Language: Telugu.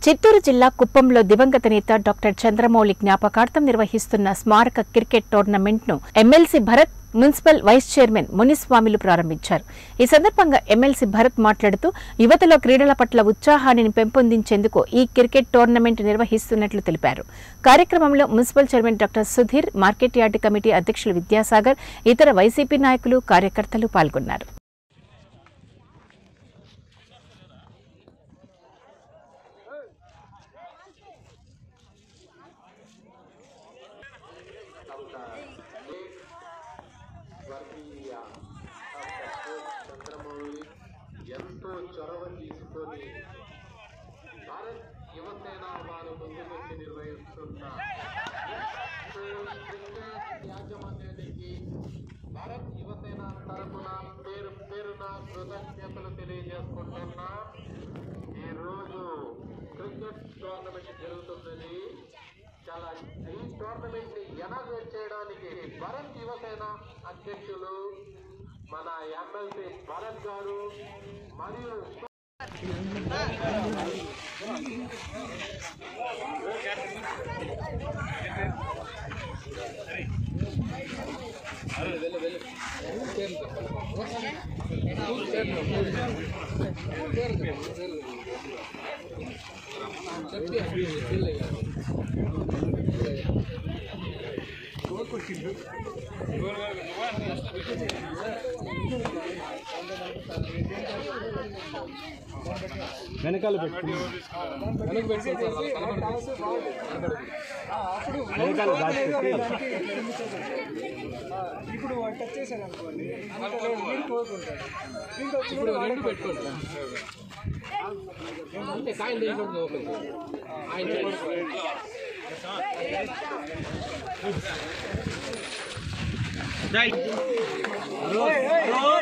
చిత్తూరు జిల్లా కుప్పంలో దివంగత నేత డాక్టర్ చంద్రమౌళి జ్ఞాపకార్థం నిర్వహిస్తున్న స్మారక క్రికెట్ టోర్నమెంట్ను MLC Bharat municipal vice chairman మునిస్వామిలు ప్రారంభించారు ఈ సందర్భంగా ఎమ్మెల్సీ భరత్ మాట్లాడుతూ యువతలో క్రీడల పట్ల ఉత్సాహాన్ని పెంపొందించేందుకు ఈ క్రికెట్ టోర్నమెంట్ నిర్వహిస్తున్నట్లు తెలిపారు కార్యక్రమంలో municipal chairman doctor Sudheer market yard committee అధ్యక్షులు విద్యాసాగర్ ఇతర వైసీపీ నాయకులు కార్యకర్తలు పాల్గొన్నారు వర్గీయ చంద్రమౌళి ఎంతో చొరవ తీసుకొని భారత్ యువసేన వారు ముందుకొచ్చి నిర్వహిస్తున్న క్రికెట్ యాజమాన్యానికి భారత్ యువసేన తరపున పేరు పేరున కృతజ్ఞతలు తెలియజేసుకుంటున్నా ఈరోజు క్రికెట్ టోర్నమెంట్ జరుగుతున్నది చాలా ఈ టోర్నమెంట్ ని ఎనాగ్రేట్ చేయడానికి భరత్ యువసేన అధ్యక్షులు మన ఎమ్మెల్సీ భరత్ గారు మరియు వెనకాల పెట్టు వెనకాల దాచి పెట్టి ఇప్పుడు వాడు టచ్ చేశారు అనుకోండి మీరు కోరుకుంటారు దీంతో వచ్చి కూడా రెండు పెట్టుకోండి అంటే కాయలు తీసుకోండి లోపలికి. ఆయన జై